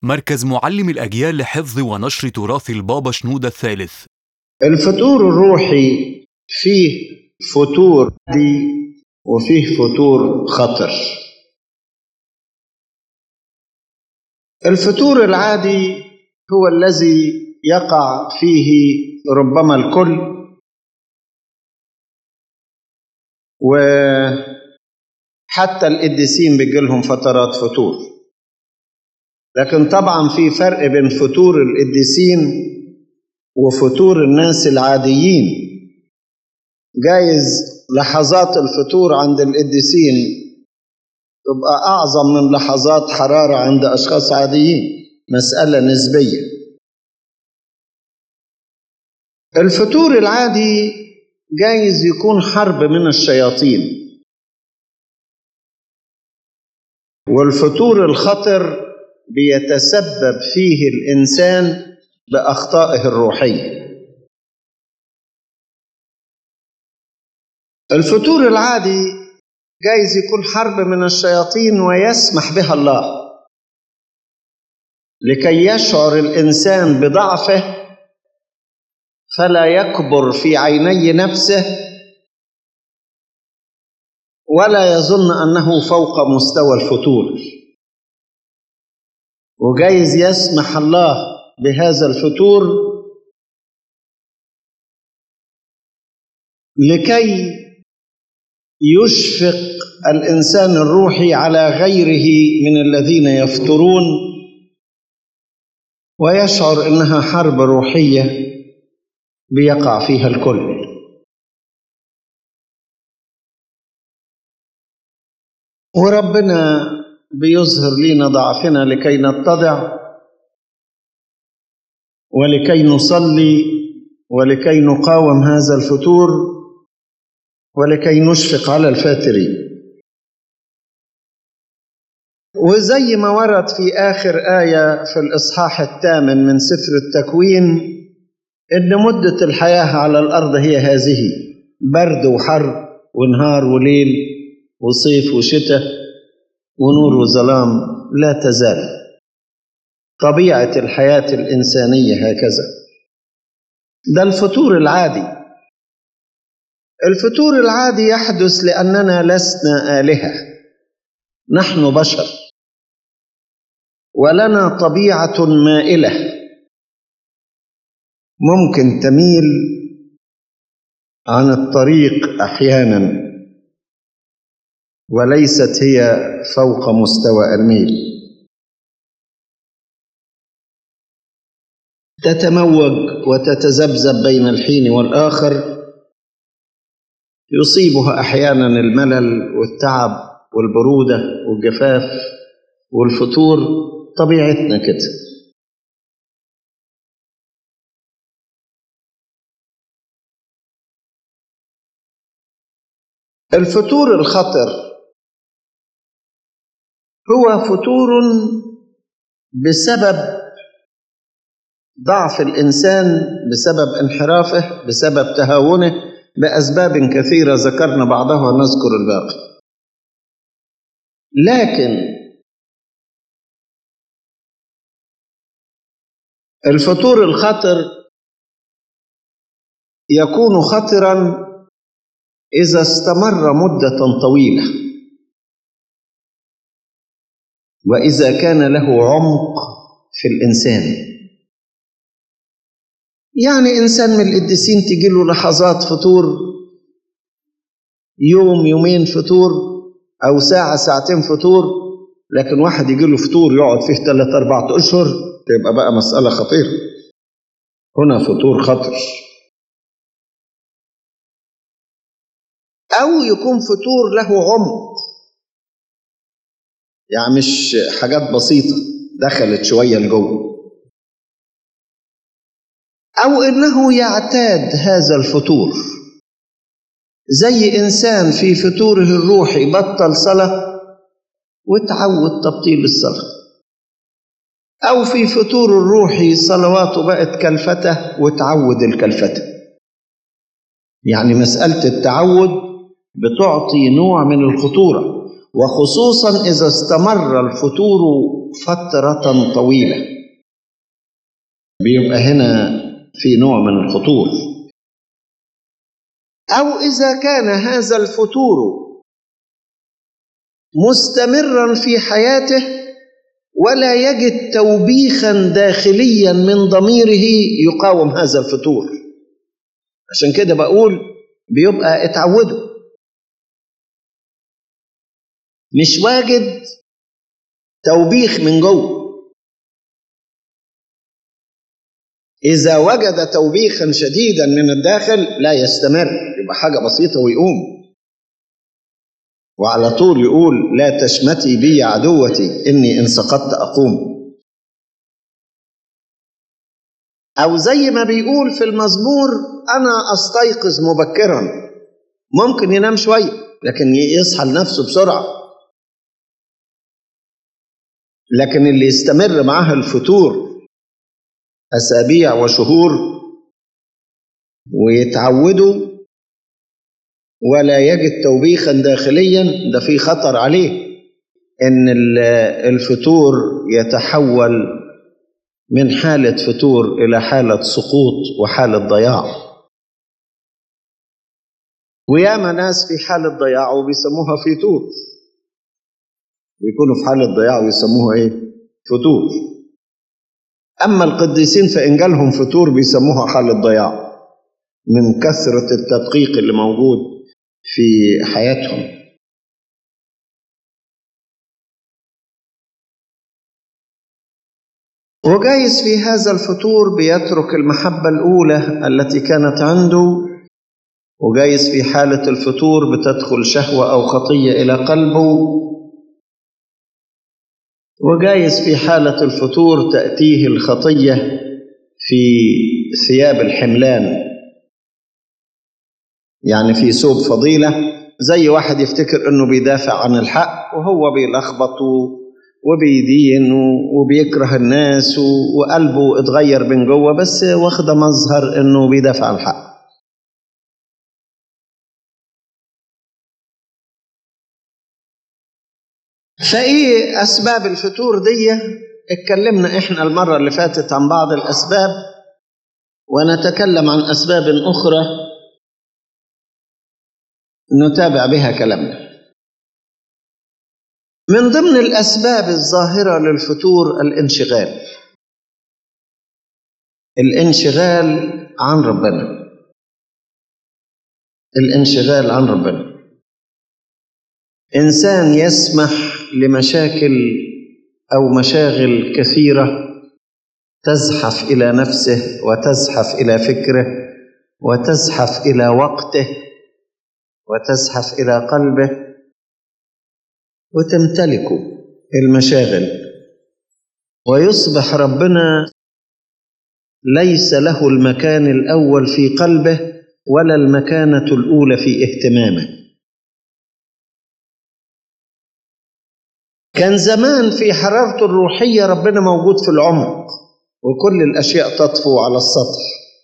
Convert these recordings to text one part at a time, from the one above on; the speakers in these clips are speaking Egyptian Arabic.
مركز معلم الأجيال لحفظ ونشر تراث البابا شنودة الثالث الفطور الروحي فيه فتور دي وفيه فتور خطر الفطور العادي هو الذي يقع فيه ربما الكل وحتى القديسين بيجيلهم فترات فطور لكن طبعا في فرق بين فطور القديسين وفطور الناس العاديين جايز لحظات الفطور عند القديسين تبقى أعظم من لحظات حرارة عند أشخاص عاديين مسألة نسبية الفطور العادي جايز يكون حرب من الشياطين والفطور الخطر بيتسبب فيه الإنسان بأخطائه الروحية الفطور العادي جايز يكون حرب من الشياطين ويسمح بها الله لكي يشعر الإنسان بضعفه فلا يكبر في عيني نفسه ولا يظن أنه فوق مستوى الفتور وجايز يسمح الله بهذا الفتور لكي يشفق الانسان الروحي على غيره من الذين يفترون ويشعر انها حرب روحيه بيقع فيها الكل وربنا بيظهر لنا ضعفنا لكي نتضع ولكي نصلي ولكي نقاوم هذا الفتور ولكي نشفق على الفاترين وزي ما ورد في آخر آية في الإصحاح الثامن من سفر التكوين إن مدة الحياة على الأرض هي هذه برد وحر ونهار وليل وصيف وشتاء ونور وظلام لا تزال طبيعة الحياة الإنسانية هكذا ده الفطور العادي الفطور العادي يحدث لأننا لسنا آلهة نحن بشر ولنا طبيعة مائلة ممكن تميل عن الطريق أحيانا وليست هي فوق مستوى الميل تتموج وتتذبذب بين الحين والآخر يصيبها أحيانا الملل والتعب والبرودة والجفاف والفتور طبيعتنا كده الفتور الخطر هو فتور بسبب ضعف الإنسان بسبب انحرافه بسبب تهاونه بأسباب كثيرة ذكرنا بعضها ونذكر الباقي لكن الفطور الخطر يكون خطرا إذا استمر مدة طويلة وإذا كان له عمق في الإنسان يعني إنسان من القديسين تجي له لحظات فطور يوم يومين فطور أو ساعة ساعتين فطور لكن واحد يجي له فطور يقعد فيه ثلاث أربعة أشهر تبقى بقى مسألة خطيرة هنا فطور خطر أو يكون فطور له عمق يعني مش حاجات بسيطة دخلت شوية لجوه أو إنه يعتاد هذا الفطور زي إنسان في فطوره الروحي بطل صلاة وتعود تبطيل الصلاة أو في فطور الروحي صلواته بقت كلفتة وتعود الكلفتة يعني مسألة التعود بتعطي نوع من الخطورة وخصوصا إذا استمر الفتور فترة طويلة بيبقى هنا في نوع من الخطور أو إذا كان هذا الفتور مستمرا في حياته ولا يجد توبيخا داخليا من ضميره يقاوم هذا الفتور عشان كده بقول بيبقى اتعودوا مش واجد توبيخ من جوه إذا وجد توبيخا شديدا من الداخل لا يستمر يبقى حاجة بسيطة ويقوم وعلى طول يقول لا تشمتي بي عدوتي إني إن سقطت أقوم أو زي ما بيقول في المزمور أنا أستيقظ مبكرا ممكن ينام شوية لكن يصحى لنفسه بسرعة لكن اللي يستمر معاه الفتور أسابيع وشهور ويتعودوا ولا يجد توبيخا داخليا ده في خطر عليه ان الفتور يتحول من حالة فتور إلى حالة سقوط وحالة ضياع وياما ناس في حالة ضياع وبيسموها فتور بيكونوا في حالة ضياع ويسموها ايه فتور أما القديسين فإن جالهم فتور بيسموها حالة ضياع من كثرة التدقيق اللي موجود في حياتهم وجايز في هذا الفتور بيترك المحبة الأولى التي كانت عنده وجايز في حالة الفتور بتدخل شهوة أو خطية إلى قلبه وجايز في حالة الفتور تأتيه الخطية في ثياب الحملان يعني في ثوب فضيلة زي واحد يفتكر انه بيدافع عن الحق وهو بيلخبط وبيدين وبيكره الناس وقلبه اتغير من جوه بس واخده مظهر انه بيدافع عن الحق فايه اسباب الفتور دي اتكلمنا احنا المره اللي فاتت عن بعض الاسباب ونتكلم عن اسباب اخرى نتابع بها كلامنا من ضمن الاسباب الظاهره للفتور الانشغال الانشغال عن ربنا الانشغال عن ربنا انسان يسمح لمشاكل او مشاغل كثيره تزحف الى نفسه وتزحف الى فكره وتزحف الى وقته وتزحف الى قلبه وتمتلكه المشاغل ويصبح ربنا ليس له المكان الاول في قلبه ولا المكانه الاولى في اهتمامه كان زمان في حرارته الروحيه ربنا موجود في العمق وكل الاشياء تطفو على السطح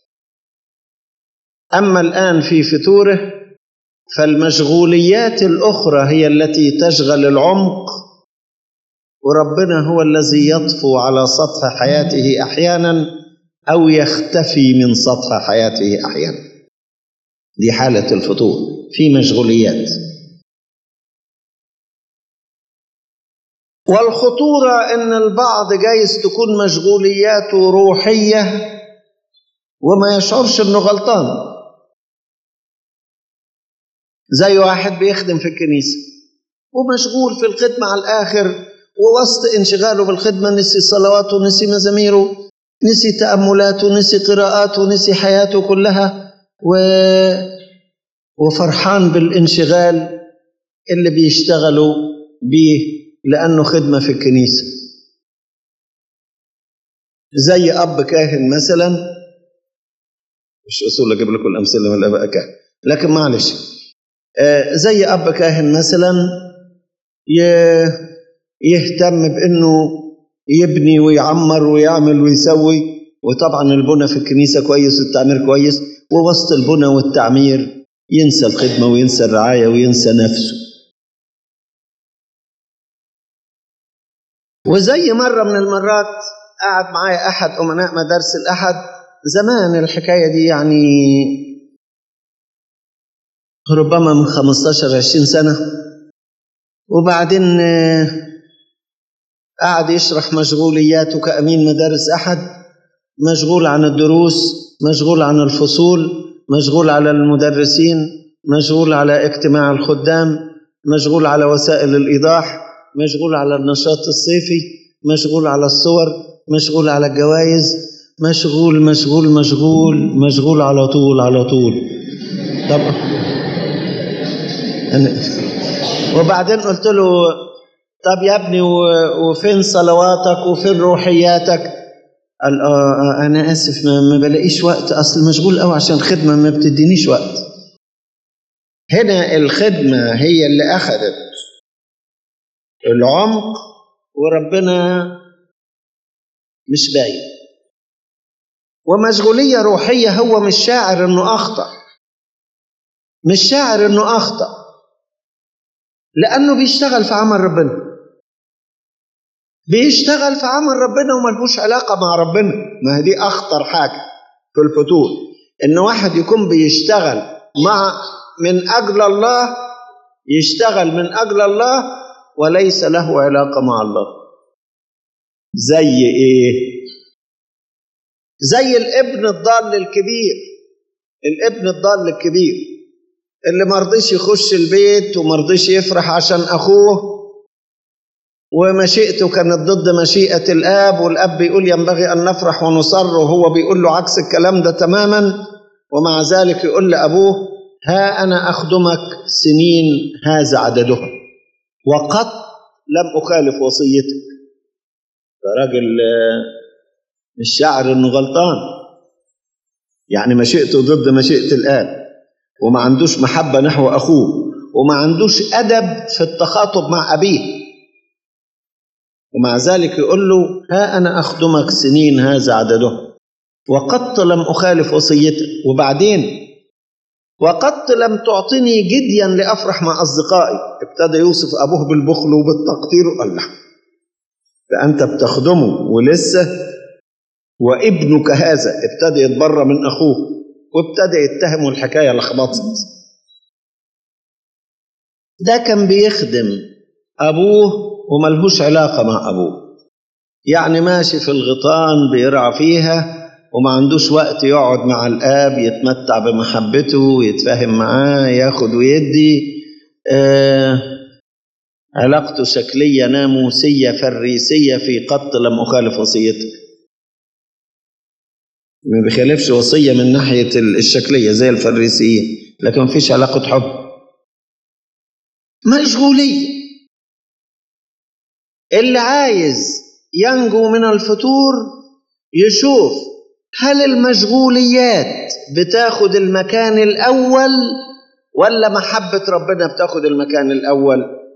اما الان في فتوره فالمشغوليات الاخرى هي التي تشغل العمق وربنا هو الذي يطفو على سطح حياته احيانا او يختفي من سطح حياته احيانا دي حاله الفتور في مشغوليات والخطوره ان البعض جايز تكون مشغولياته روحيه وما يشعرش انه غلطان زي واحد بيخدم في الكنيسة ومشغول في الخدمة على الآخر ووسط انشغاله بالخدمة نسي صلواته نسي مزاميره نسي تأملاته نسي قراءاته نسي حياته كلها و... وفرحان بالانشغال اللي بيشتغلوا بيه لأنه خدمة في الكنيسة زي أب كاهن مثلا مش أصول أجيب لكم الأمثلة من الآباء كاهن لكن معلش زي أب كاهن مثلا يهتم بأنه يبني ويعمر ويعمل ويسوي وطبعا البنى في الكنيسة كويس والتعمير كويس ووسط البنى والتعمير ينسى الخدمة وينسى الرعاية وينسى نفسه وزي مرة من المرات قعد معايا أحد أمناء مدارس الأحد زمان الحكاية دي يعني ربما من 15 20 سنة وبعدين قعد يشرح مشغولياته كأمين مدارس أحد مشغول عن الدروس مشغول عن الفصول مشغول على المدرسين مشغول على اجتماع الخدام مشغول على وسائل الإيضاح مشغول على النشاط الصيفي مشغول على الصور مشغول على الجوائز مشغول مشغول مشغول مشغول على طول على طول طب وبعدين قلت له طب يا ابني وفين صلواتك وفين روحياتك قال آه انا اسف ما, ما بلاقيش وقت اصل مشغول قوي عشان الخدمه ما بتدينيش وقت هنا الخدمه هي اللي اخذت العمق وربنا مش باين ومشغوليه روحيه هو مش شاعر انه اخطا مش شاعر انه اخطا لانه بيشتغل في عمل ربنا بيشتغل في عمل ربنا وملهوش علاقه مع ربنا ما هي دي اخطر حاجه في الفتور ان واحد يكون بيشتغل مع من اجل الله يشتغل من اجل الله وليس له علاقه مع الله زي ايه زي الابن الضال الكبير الابن الضال الكبير اللي مرضيش يخش البيت ومرضيش يفرح عشان اخوه ومشيئته كانت ضد مشيئة الآب والآب بيقول ينبغي أن نفرح ونصر وهو بيقول له عكس الكلام ده تماما ومع ذلك يقول لأبوه ها أنا أخدمك سنين هذا عددها وقد لم أخالف وصيتك ده راجل الشاعر إنه غلطان يعني مشيئته ضد مشيئة الآب وما عندوش محبة نحو أخوه وما عندوش أدب في التخاطب مع أبيه ومع ذلك يقول له ها أنا أخدمك سنين هذا عدده وقد لم أخالف وصيتك وبعدين وقد لم تعطني جديا لأفرح مع أصدقائي ابتدى يوصف أبوه بالبخل وبالتقطير قال له فأنت بتخدمه ولسه وابنك هذا ابتدى يتبرى من أخوه وابتدى يتهمه الحكاية لخبطت ده كان بيخدم أبوه وملهوش علاقة مع أبوه يعني ماشي في الغيطان بيرعى فيها وما عندوش وقت يقعد مع الآب يتمتع بمحبته ويتفاهم معاه ياخد ويدي آه علاقته شكلية ناموسية فريسية في قط لم أخالف وصيتك ما بيخالفش وصية من ناحية الشكلية زي الفريسيين لكن مفيش علاقة حب مشغولية اللي عايز ينجو من الفطور يشوف هل المشغوليات بتاخد المكان الأول ولا محبة ربنا بتاخد المكان الأول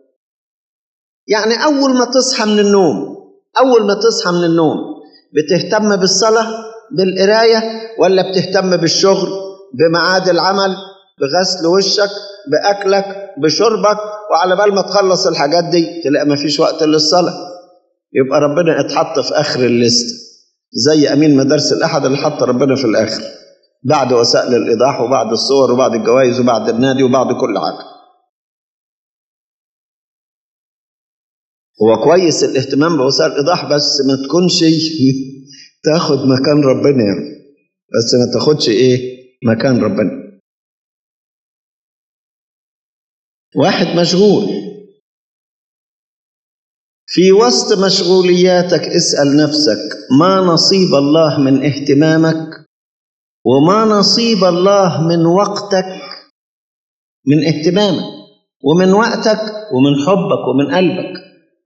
يعني أول ما تصحى من النوم أول ما تصحى من النوم بتهتم بالصلاة بالقراية ولا بتهتم بالشغل بميعاد العمل بغسل وشك بأكلك بشربك وعلى بال ما تخلص الحاجات دي تلاقي ما فيش وقت للصلاة يبقى ربنا اتحط في آخر الليست زي أمين مدارس الأحد اللي حط ربنا في الآخر بعد وسائل الإيضاح وبعد الصور وبعد الجوائز وبعد النادي وبعد كل حاجة هو كويس الاهتمام بوسائل الإيضاح بس ما تكونش تاخد مكان ربنا يعني بس ما تاخدش ايه مكان ربنا واحد مشغول في وسط مشغولياتك اسأل نفسك ما نصيب الله من اهتمامك وما نصيب الله من وقتك من اهتمامك ومن وقتك ومن حبك ومن قلبك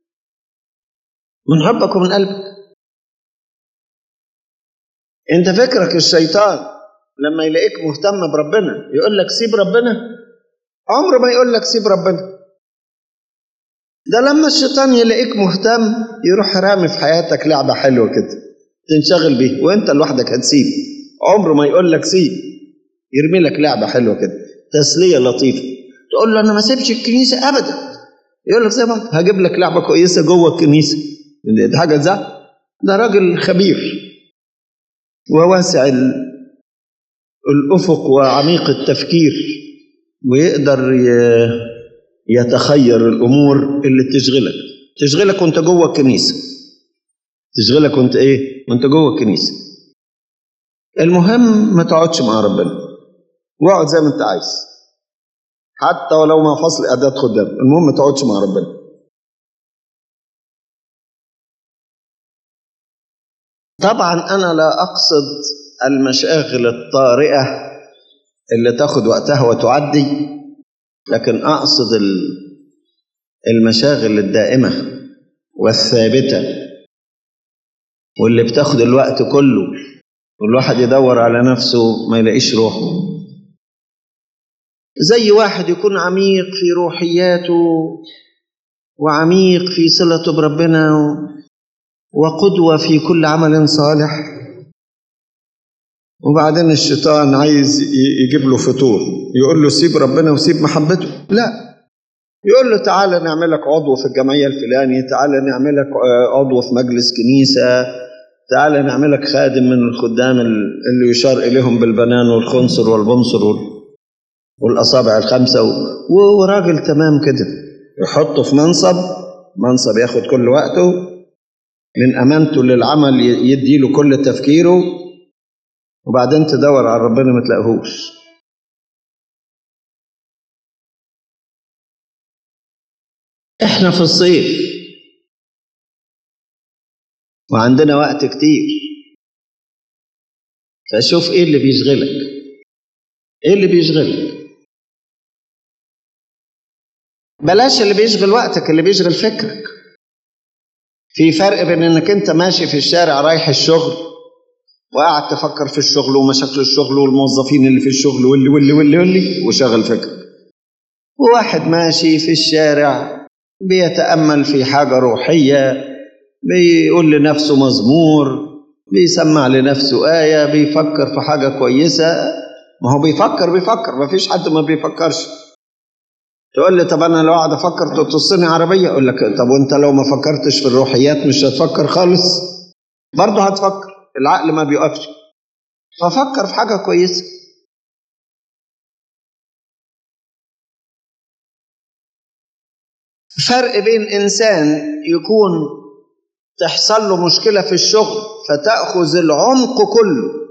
من حبك ومن قلبك انت فكرك الشيطان لما يلاقيك مهتم بربنا يقول لك سيب ربنا عمره ما يقول لك سيب ربنا ده لما الشيطان يلاقيك مهتم يروح رامي في حياتك لعبة حلوة كده تنشغل بيه وانت لوحدك هتسيب عمره ما يقول لك سيب يرمي لك لعبة حلوة كده تسلية لطيفة تقول له انا ما سيبش الكنيسة ابدا يقول لك زي ما هجيب لك لعبة كويسة جوه الكنيسة دي حاجة زي ده راجل خبير وواسع ال- الأفق وعميق التفكير ويقدر ي- يتخير الأمور اللي تشغلك تشغلك وانت جوه الكنيسة تشغلك وانت ايه وانت جوه الكنيسة المهم ما تقعدش مع ربنا واقعد زي ما انت عايز حتى ولو مع فصل اعداد خدام المهم ما تقعدش مع ربنا طبعا انا لا اقصد المشاغل الطارئه اللي تاخد وقتها وتعدي لكن اقصد ال- المشاغل الدائمه والثابته واللي بتاخد الوقت كله والواحد يدور على نفسه ما يلاقيش روحه زي واحد يكون عميق في روحياته وعميق في صلته بربنا وقدوة في كل عمل صالح وبعدين الشيطان عايز ي- يجيب له فطور يقول له سيب ربنا وسيب محبته لا يقول له تعالى نعملك عضو في الجمعية الفلاني تعالى نعملك آه، عضو في مجلس كنيسة تعالى نعملك خادم من الخدام ال- اللي يشار إليهم بالبنان والخنصر والبنصر وال- والأصابع الخمسة و- و- وراجل تمام كده يحطه في منصب منصب ياخد كل وقته من أمانته للعمل ي- يديله كل تفكيره وبعدين تدور على ربنا ما تلاقيهوش احنا في الصيف وعندنا وقت كتير فشوف ايه اللي بيشغلك ايه اللي بيشغلك بلاش اللي بيشغل وقتك اللي بيشغل فكرك في فرق بين انك انت ماشي في الشارع رايح الشغل وقاعد تفكر في الشغل ومشاكل الشغل والموظفين اللي في الشغل واللي واللي واللي واللي وشغل فكرك وواحد ماشي في الشارع بيتأمل في حاجة روحية بيقول لنفسه مزمور بيسمع لنفسه آية بيفكر في حاجة كويسة ما هو بيفكر بيفكر ما فيش حد ما بيفكرش تقول لي طب انا لو قاعد افكر تصني عربيه اقول لك طب وانت لو ما فكرتش في الروحيات مش هتفكر خالص برضه هتفكر العقل ما بيقفش ففكر في حاجه كويسه فرق بين انسان يكون تحصل له مشكله في الشغل فتاخذ العمق كله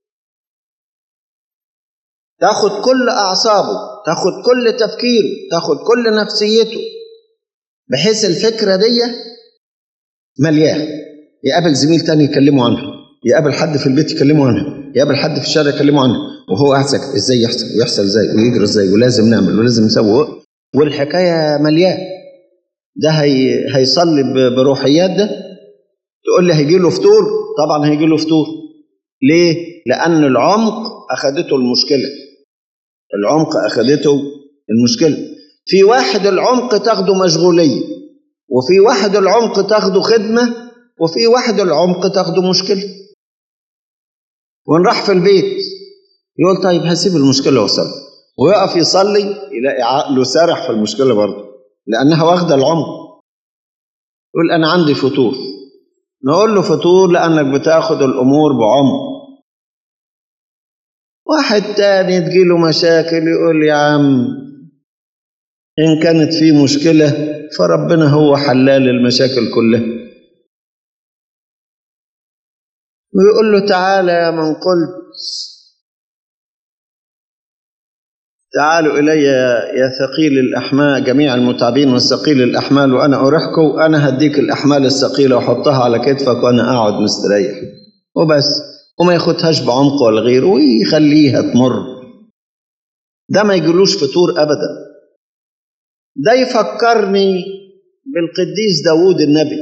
تاخد كل اعصابه تاخد كل تفكيره تاخد كل نفسيته بحيث الفكره دي ملياه يقابل زميل تاني يكلمه عنها يقابل حد في البيت يكلمه عنها يقابل حد في الشارع يكلمه عنها وهو قاعد ساكت ازاي يحصل ويحصل ازاي ويجري ازاي ولازم نعمل ولازم نسوي والحكايه ملياه ده هي هيصلي ب- بروحيات ده تقول لي هيجي له فطور طبعا هيجي له فطور ليه لان العمق اخذته المشكله العمق اخذته المشكله في واحد العمق تاخده مشغوليه وفي واحد العمق تاخده خدمه وفي واحد العمق تاخده مشكله وان راح في البيت يقول طيب هسيب المشكله واصلي ويقف يصلي يلاقي عقله سارح في المشكله برضه لانها واخده العمق يقول انا عندي فطور نقول له فطور لانك بتاخد الامور بعمق واحد تاني تجيله مشاكل يقول يا عم إن كانت في مشكلة فربنا هو حلال المشاكل كلها ويقول له تعالى يا من قلت تعالوا إلي يا ثقيل الأحمال جميع المتعبين والثقيل الأحمال وأنا أريحكم أنا هديك الأحمال الثقيلة وأحطها على كتفك وأنا أقعد مستريح وبس وما ياخدهاش بعمق ولا غيره ويخليها تمر ده ما يجيلوش فطور أبدا ده يفكرني بالقديس داوود النبي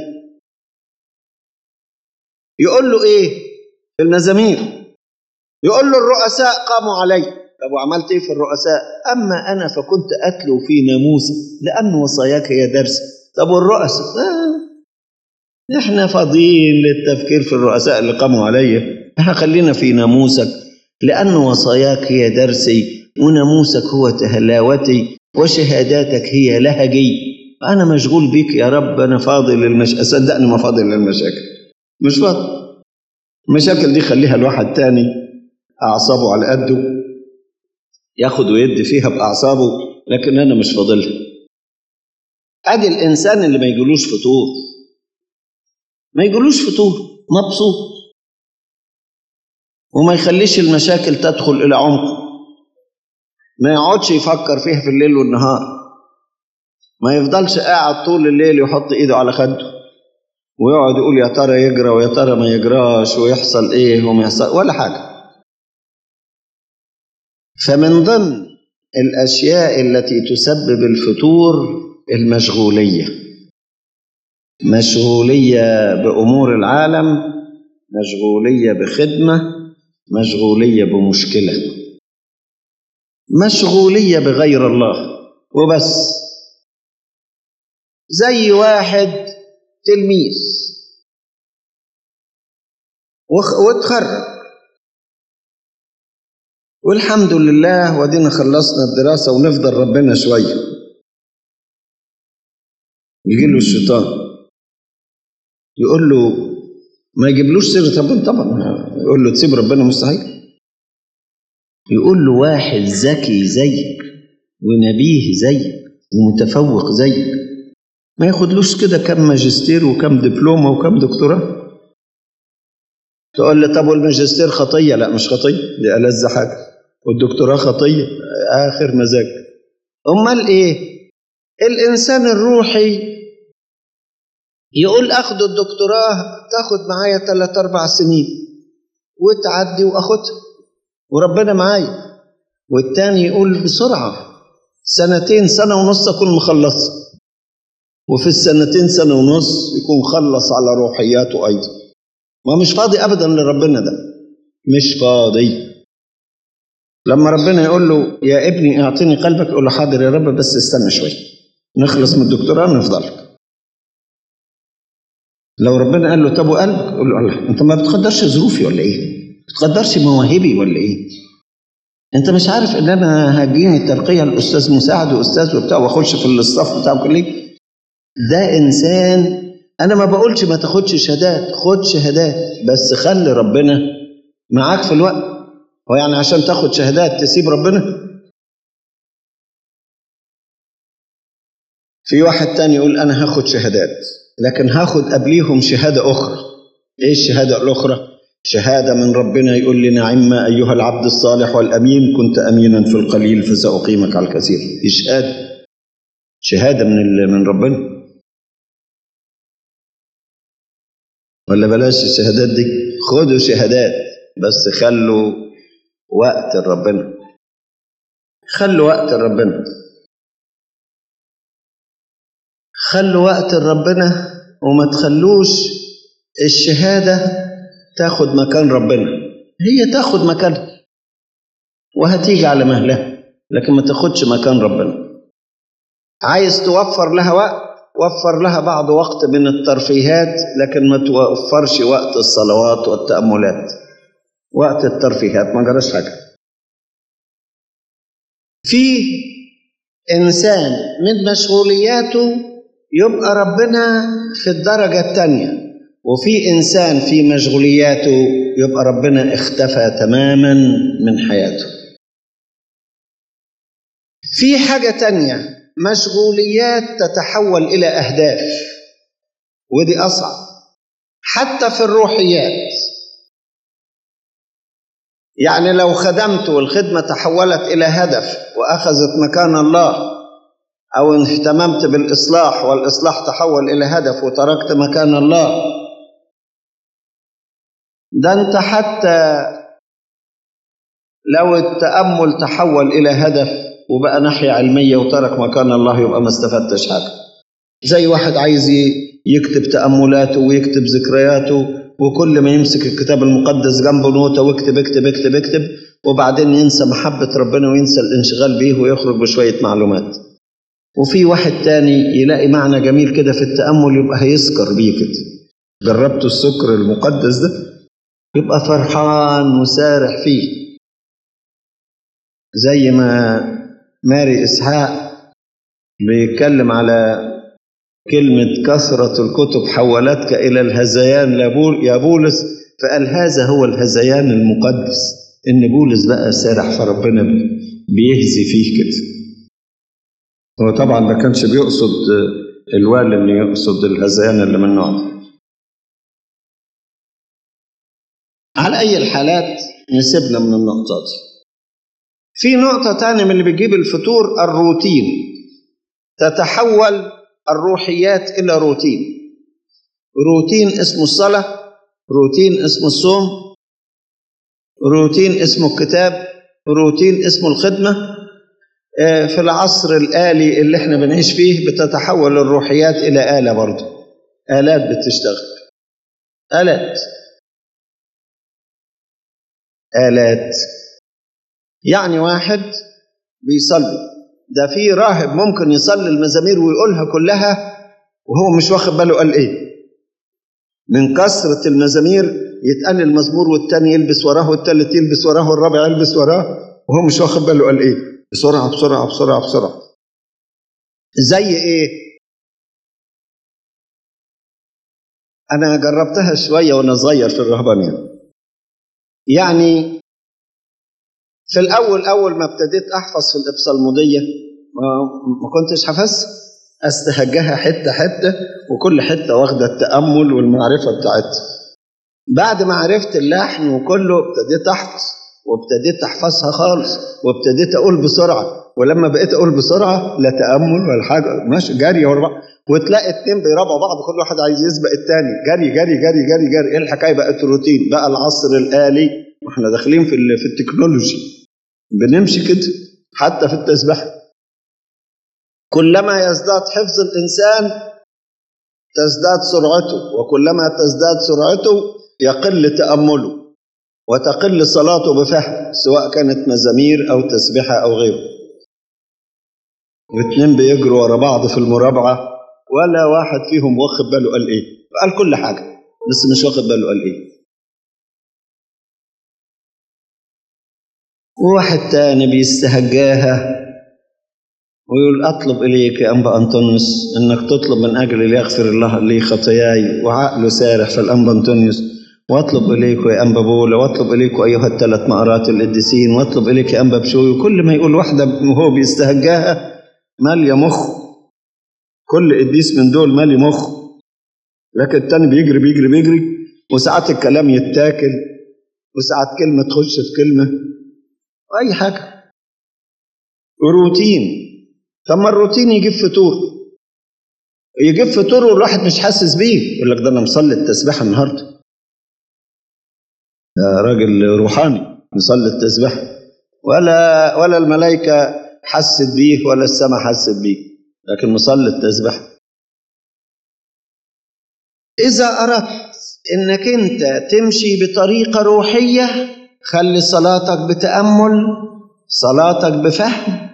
يقول له إيه في المزامير يقول له الرؤساء قاموا علي طب وعملت ايه في الرؤساء اما انا فكنت اتلو في ناموسك لان وصاياك هي درس طب والرؤساء آه. احنا فاضيين للتفكير في الرؤساء اللي قاموا عليا احنا خلينا في ناموسك لان وصاياك هي درسي وناموسك هو تهلاوتي وشهاداتك هي لهجي انا مشغول بيك يا رب انا فاضي للمشاكل صدقني ما فاضي للمشاكل مش فاضي المشاكل دي خليها لواحد تاني اعصابه على قده ياخد ويدي فيها باعصابه لكن انا مش فاضلها ادي الانسان اللي ما يجيلوش فطور ما يجيلوش فطور مبسوط وما يخليش المشاكل تدخل الى عمقه ما يقعدش يفكر فيها في الليل والنهار ما يفضلش قاعد طول الليل يحط ايده على خده ويقعد يقول يا ترى يجرى ويا ترى ما يجراش ويحصل ايه وما يحصل ولا حاجه فمن ضمن الاشياء التي تسبب الفتور المشغوليه مشغوليه بامور العالم مشغوليه بخدمه مشغوليه بمشكله مشغوليه بغير الله وبس زي واحد تلميذ واتخرج والحمد لله ودينا خلصنا الدراسة ونفضل ربنا شوية يجي له الشيطان يقول له ما يجيبلوش سيرة ربنا طبعا يقول له تسيب ربنا مستحيل يقول له واحد ذكي زيك ونبيه زيك ومتفوق زيك ما ياخدلوش كده كم ماجستير وكم دبلومة وكم دكتوراه تقول لي طب والماجستير خطية لا مش خطية دي ألذ حاجة والدكتوراه خطية آخر مزاج أمال إيه الإنسان الروحي يقول أخد الدكتوراه تاخد معايا ثلاث أربع سنين وتعدي وأخدها وربنا معايا والتاني يقول بسرعة سنتين سنة ونص أكون مخلص وفي السنتين سنة ونص يكون خلص على روحياته أيضا ما مش فاضي أبدا لربنا ده مش فاضي لما ربنا يقول له يا ابني اعطيني قلبك يقول له حاضر يا رب بس استنى شوية نخلص من الدكتوراه ونفضل لك لو ربنا قال له طب وقلبك يقول له الله انت ما بتقدرش ظروفي ولا ايه بتقدرش مواهبي ولا ايه انت مش عارف ان انا هجيني الترقيه الاستاذ مساعد واستاذ وبتاع واخش في الاصطاف بتاع الكليه ده انسان انا ما بقولش ما تاخدش شهادات خد شهادات بس خلي ربنا معاك في الوقت هو يعني عشان تاخد شهادات تسيب ربنا في واحد تاني يقول انا هاخد شهادات لكن هاخد قبليهم شهاده اخرى ايه الشهاده الاخرى شهاده من ربنا يقول لي نعم ايها العبد الصالح والامين كنت امينا في القليل فساقيمك على الكثير دي شهاده شهاده من من ربنا ولا بلاش الشهادات دي خدوا شهادات بس خلوا وقت لربنا خلوا وقت لربنا خلوا وقت لربنا وما تخلوش الشهادة تاخد مكان ربنا هي تاخد مكانها وهتيجي على مهلها لكن ما تاخدش مكان ربنا عايز توفر لها وقت وفر لها بعض وقت من الترفيهات لكن ما توفرش وقت الصلوات والتأملات وقت الترفيهات ما جراش حاجة في إنسان من مشغولياته يبقى ربنا في الدرجة الثانية وفي إنسان في مشغولياته يبقى ربنا اختفى تماما من حياته في حاجة تانية مشغوليات تتحول إلى أهداف ودي أصعب حتى في الروحيات يعني لو خدمت والخدمة تحولت إلى هدف وأخذت مكان الله أو اهتممت بالإصلاح والإصلاح تحول إلى هدف وتركت مكان الله ده أنت حتى لو التأمل تحول إلى هدف وبقى ناحية علمية وترك مكان الله يبقى ما استفدتش حاجة زي واحد عايز يكتب تأملاته ويكتب ذكرياته وكل ما يمسك الكتاب المقدس جنبه نوتة واكتب اكتب اكتب اكتب وبعدين ينسى محبة ربنا وينسى الانشغال بيه ويخرج بشوية معلومات وفي واحد تاني يلاقي معنى جميل كده في التأمل يبقى هيسكر بيه كده جربتوا السكر المقدس ده يبقى فرحان وسارح فيه زي ما ماري إسحاق بيتكلم على كلمة كثرة الكتب حولتك إلى الهذيان يا بولس فقال هذا هو الهذيان المقدس إن بولس بقى سارح فربنا بيهزي فيه كده هو طبعا ما كانش بيقصد الوالي إنه يقصد الهذيان اللي من النوع ده على أي الحالات نسيبنا من النقطة دي في نقطة تانية من اللي بيجيب الفتور الروتين تتحول الروحيات إلى روتين روتين اسمه الصلاة روتين اسمه الصوم روتين اسمه الكتاب روتين اسمه الخدمة في العصر الآلي اللي احنا بنعيش فيه بتتحول الروحيات إلى آلة برضه آلات بتشتغل آلات آلات يعني واحد بيصلي ده في راهب ممكن يصلي المزامير ويقولها كلها وهو مش واخد باله قال ايه من كثرة المزامير يتقال المزمور والتاني يلبس وراه والتالت يلبس وراه والرابع يلبس وراه وهو مش واخد باله قال ايه بسرعة بسرعة بسرعة بسرعة زي ايه انا جربتها شوية وانا صغير في الرهبانية يعني في الأول أول ما ابتديت أحفظ في الإبصالمودية ما كنتش حفظ أستهجها حتة حتة وكل حتة واخدة التأمل والمعرفة بتاعتها بعد ما عرفت اللحن وكله ابتديت أحفظ وابتديت أحفظها خالص وابتديت أقول بسرعة ولما بقيت أقول بسرعة لا تأمل ولا حاجة ماشي جري ورا بعض وتلاقي اتنين بيرابعوا بعض كل واحد عايز يسبق التاني جري جري جري جري جري ايه الحكايه بقت روتين بقى العصر الآلي واحنا داخلين في في التكنولوجي بنمشي كده حتى في التسبيح كلما يزداد حفظ الإنسان تزداد سرعته وكلما تزداد سرعته يقل تأمله وتقل صلاته بفهم سواء كانت مزامير أو تسبيحة أو غيره واثنين بيجروا ورا بعض في المرابعة ولا واحد فيهم واخد باله قال إيه قال كل حاجة بس مش واخد باله قال إيه وواحد تاني بيستهجاها ويقول أطلب إليك يا أنبا أنطونيوس إنك تطلب من أجل ليغفر الله لي خطاياي وعقله سارح في الأنبا أنطونيوس واطلب إليك يا أنبا بولا واطلب إليك أيها الثلاث مقرات القديسين واطلب إليك يا أنبا بشوي وكل ما يقول واحدة وهو بيستهجاها مالية مخ كل قديس من دول مالي مخ لكن التاني بيجري بيجري بيجري وساعات الكلام يتاكل وساعات كلمة تخش في كلمة أي حاجة روتين طب ما الروتين يجيب فطور يجيب فطور والواحد مش حاسس بيه يقول لك ده انا مصلي التسبيحه النهارده ده راجل روحاني مصلي التسبيحه ولا ولا الملائكه حست بيه ولا السماء حست بيه لكن مصلي التسبيحه اذا اردت انك انت تمشي بطريقه روحيه خلي صلاتك بتامل صلاتك بفهم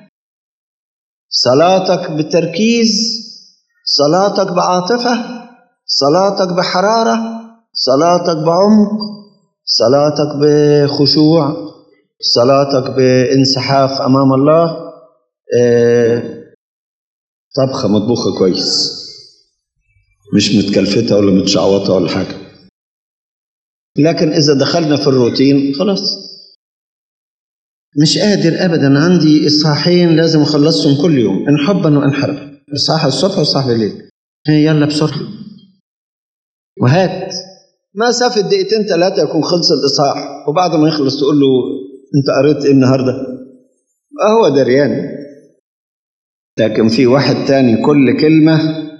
صلاتك بتركيز صلاتك بعاطفة صلاتك بحرارة صلاتك بعمق صلاتك بخشوع صلاتك بانسحاق أمام الله اه طبخة مطبوخة كويس مش متكلفتة ولا متشعوطة ولا حاجة لكن إذا دخلنا في الروتين خلاص مش قادر ابدا عندي اصحاحين لازم اخلصهم كل يوم ان حبا وان حربا اصحاح الصبح واصحاح بالليل يلا بسرعه وهات مسافة دقيقتين ثلاثة يكون خلص الإصحاح وبعد ما يخلص تقول له أنت قريت إيه النهاردة؟ هو دريان لكن في واحد تاني كل كلمة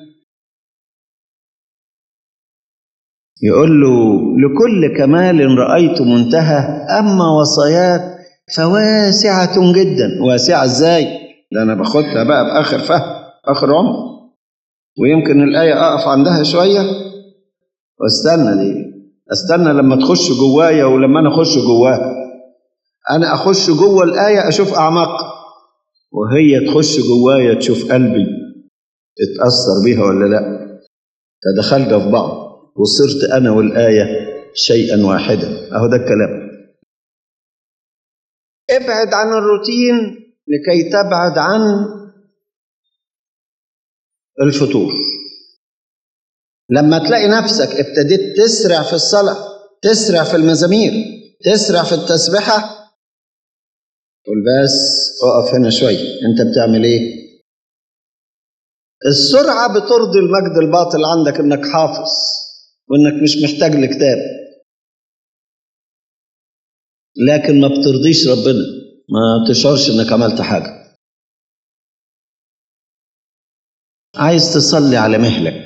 يقول له لكل كمال رأيت منتهى أما وصاياك فواسعة جدا واسعة ازاي ده انا باخدها بقى باخر فهم اخر عمر ويمكن الآية اقف عندها شوية واستنى دي استنى لما تخش جوايا ولما انا اخش جواها انا اخش جوه الآية اشوف اعماقها وهي تخش جوايا تشوف قلبي اتأثر بيها ولا لا فدخلنا في بعض وصرت انا والآية شيئا واحدا اهو ده الكلام ابعد عن الروتين لكي تبعد عن الفتور لما تلاقي نفسك ابتديت تسرع في الصلاة تسرع في المزامير تسرع في التسبحة قول بس اقف هنا شوية انت بتعمل ايه السرعة بترضي المجد الباطل عندك انك حافظ وانك مش محتاج لكتاب لكن ما بترضيش ربنا ما تشعرش انك عملت حاجة عايز تصلي على مهلك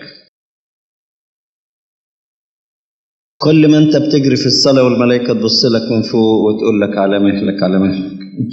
كل ما انت بتجري في الصلاة والملائكة تبص لك من فوق وتقول لك على مهلك على مهلك انت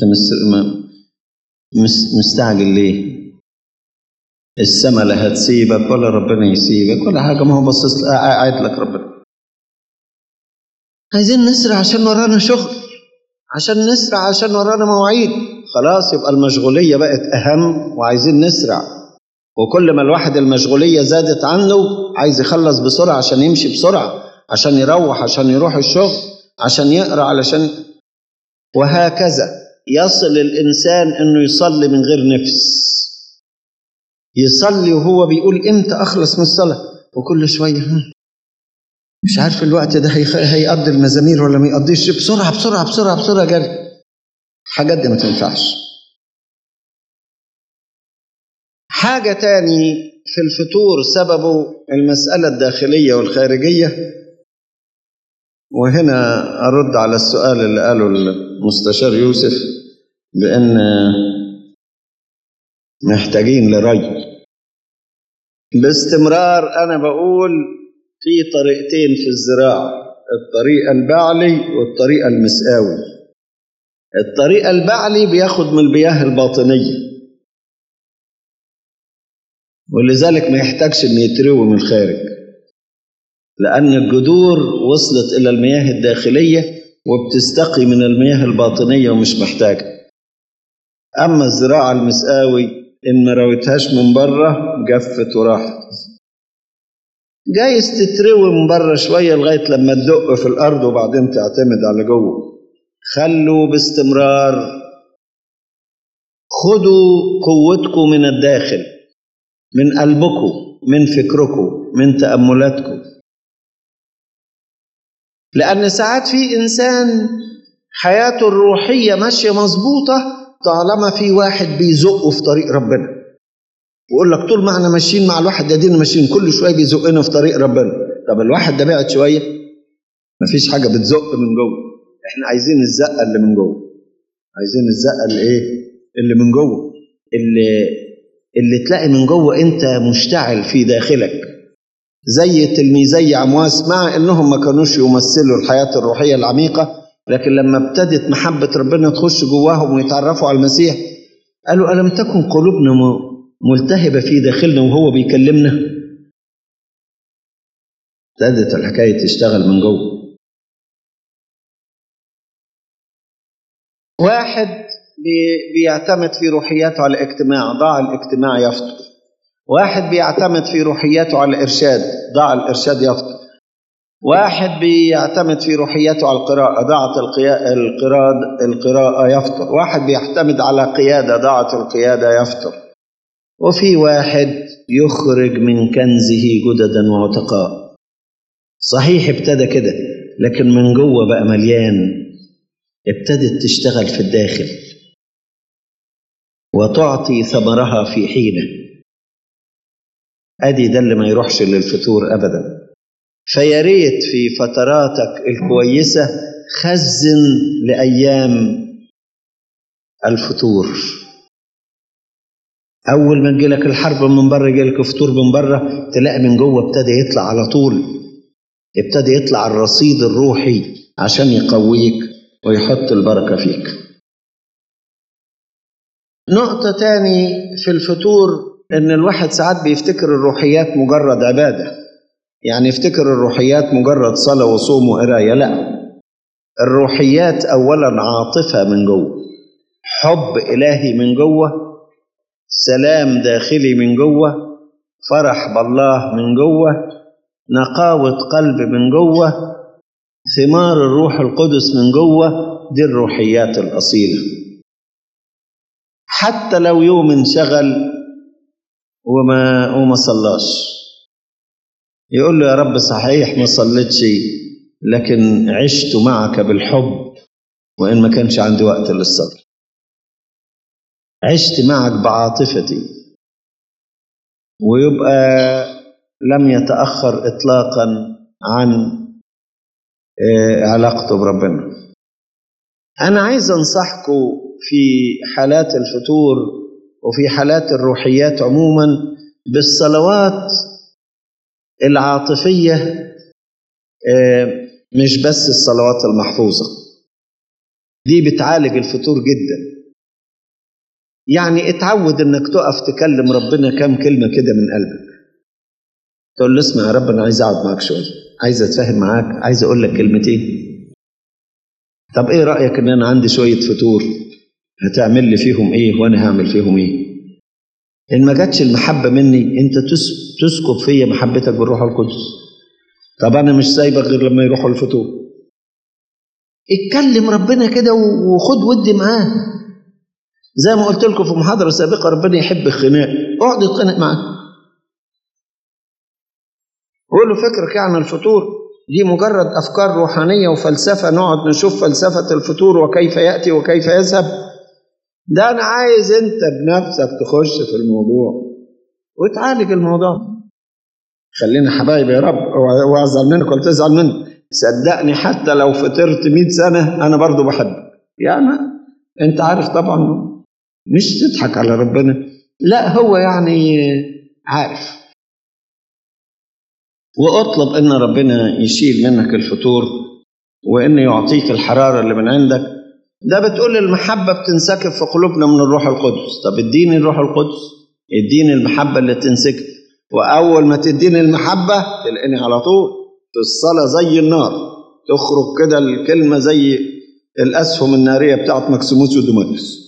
مستعجل ليه السماء لا هتسيبك ولا ربنا يسيبك ولا حاجة ما هو باصص قاعد لك ربنا عايزين نسرع عشان ورانا شغل عشان نسرع عشان ورانا مواعيد خلاص يبقى المشغولية بقت أهم وعايزين نسرع وكل ما الواحد المشغولية زادت عنه عايز يخلص بسرعة عشان يمشي بسرعة عشان يروح عشان يروح الشغل عشان يقرأ علشان وهكذا يصل الإنسان إنه يصلي من غير نفس يصلي وهو بيقول إمتى أخلص من الصلاة وكل شوية مش عارف الوقت ده هيقضي المزامير ولا ما يقضيش بسرعة بسرعة بسرعة بسرعة جري حاجات دي ما تنفعش حاجة تاني في الفتور سببه المسألة الداخلية والخارجية وهنا أرد على السؤال اللي قاله المستشار يوسف بأن محتاجين لري باستمرار أنا بقول في طريقتين في الزراعة الطريقة البعلي والطريقة المساوي الطريقة البعلي بياخد من المياه الباطنية ولذلك ما يحتاجش ان يتروي من الخارج لأن الجذور وصلت إلى المياه الداخلية وبتستقي من المياه الباطنية ومش محتاجة أما الزراعة المساوي إن ما رويتهاش من بره جفت وراحت جايز تتروي من بره شوية لغاية لما تدق في الأرض وبعدين تعتمد على جوه خلوا باستمرار خدوا قوتكم من الداخل من قلبكم من فكركم من تأملاتكم لأن ساعات في إنسان حياته الروحية ماشية مظبوطة طالما في واحد بيزقه في طريق ربنا ويقول لك طول ما احنا ماشيين مع الواحد ده دينا ماشيين كل شوية بيزقنا في طريق ربنا طب الواحد ده بعد شوية مفيش حاجة بتزق من جوه احنا عايزين الزقة اللي من جوه عايزين الزقة اللي ايه اللي من جوه اللي اللي تلاقي من جوه انت مشتعل في داخلك زي تلميذي عمواس مع انهم ما كانوش يمثلوا الحياه الروحيه العميقه لكن لما ابتدت محبه ربنا تخش جواهم ويتعرفوا على المسيح قالوا الم تكن قلوبنا ملتهبه في داخلنا وهو بيكلمنا ابتدت الحكايه تشتغل من جوه واحد بيعتمد في روحياته على الاجتماع ضاع الاجتماع يفطر واحد بيعتمد في روحياته على الإرشاد ضاع الإرشاد يفطر واحد بيعتمد في روحياته على القراءة ضاعت القراءة القراءة يفطر واحد بيعتمد على قيادة ضاعت القيادة يفطر وفي واحد يخرج من كنزه جددا وعتقاء صحيح ابتدى كده لكن من جوه بقى مليان ابتدت تشتغل في الداخل وتعطي ثمرها في حينه ادي ده اللي ما يروحش للفتور ابدا فيا ريت في فتراتك الكويسه خزن لايام الفتور اول ما تجيلك الحرب من بره يجيلك فطور من بره تلاقي من جوه ابتدى يطلع على طول ابتدى يطلع الرصيد الروحي عشان يقويك ويحط البركه فيك نقطه تاني في الفتور ان الواحد ساعات بيفتكر الروحيات مجرد عباده يعني يفتكر الروحيات مجرد صلاه وصوم وقرايه لا الروحيات اولا عاطفه من جوه حب الهي من جوه سلام داخلي من جوه فرح بالله من جوه نقاوه قلب من جوه ثمار الروح القدس من جوه دي الروحيات الاصيله حتى لو يوم انشغل وما وما صلاش يقول له يا رب صحيح ما صليتش لكن عشت معك بالحب وإن ما كانش عندي وقت للصلاة عشت معك بعاطفتي ويبقى لم يتأخر إطلاقا عن علاقته بربنا أنا عايز أنصحكم في حالات الفتور وفي حالات الروحيات عموما بالصلوات العاطفية مش بس الصلوات المحفوظة دي بتعالج الفتور جدا يعني اتعود انك تقف تكلم ربنا كام كلمة كده من قلبك تقول له اسمع يا رب انا عايز اقعد معاك شوية عايز اتفاهم معاك عايز اقول لك كلمتين طب ايه رأيك ان انا عندي شوية فتور هتعمل لي فيهم ايه وانا هعمل فيهم ايه ان ما جاتش المحبة مني انت تسكب فيا محبتك بالروح القدس طب انا مش سايبك غير لما يروحوا الفتور اتكلم ربنا كده وخد ودي معاه زي ما قلت لكم في محاضرة سابقة ربنا يحب الخناق اقعد اتخانق معاه قول له فكرك يعني الفطور دي مجرد أفكار روحانية وفلسفة نقعد نشوف فلسفة الفطور وكيف يأتي وكيف يذهب ده أنا عايز أنت بنفسك تخش في الموضوع وتعالج الموضوع خلينا حبايب يا رب وأزعل منك ولا تزعل مني صدقني حتى لو فطرت 100 سنة أنا برضو بحبك يعني أنت عارف طبعا مش تضحك على ربنا لا هو يعني عارف واطلب ان ربنا يشيل منك الفتور وان يعطيك الحراره اللي من عندك ده بتقول المحبه بتنسكب في قلوبنا من الروح القدس طب اديني الروح القدس اديني المحبه اللي تنسكب واول ما تديني المحبه تلاقيني على طول في الصلاه زي النار تخرج كده الكلمه زي الاسهم الناريه بتاعت مكسيموس وديمايوس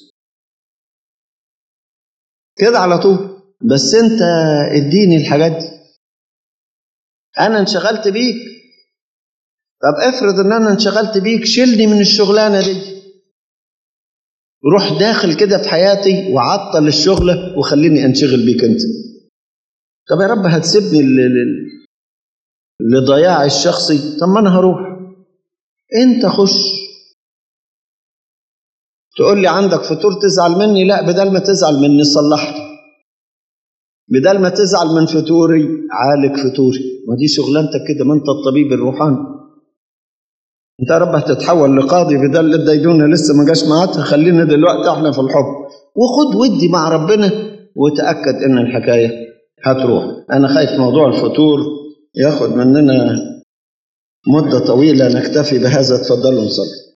كده على طول بس انت اديني الحاجات دي انا انشغلت بيك طب افرض ان انا انشغلت بيك شيلني من الشغلانه دي روح داخل كده في حياتي وعطل الشغله وخليني انشغل بيك انت طب يا رب هتسيبني لضياع الشخصي طب ما انا هروح انت خش تقول لي عندك فطور تزعل مني لا بدل ما تزعل مني صلحني بدل ما تزعل من فطوري عالج فطوري ما دي شغلانتك كده ما انت الطبيب الروحاني انت يا رب هتتحول لقاضي بدل الديدونة لسه ما جاش معاك خلينا دلوقتي احنا في الحب وخد ودي مع ربنا وتأكد ان الحكاية هتروح انا خايف موضوع الفطور ياخد مننا مدة طويلة نكتفي بهذا اتفضلوا نصلي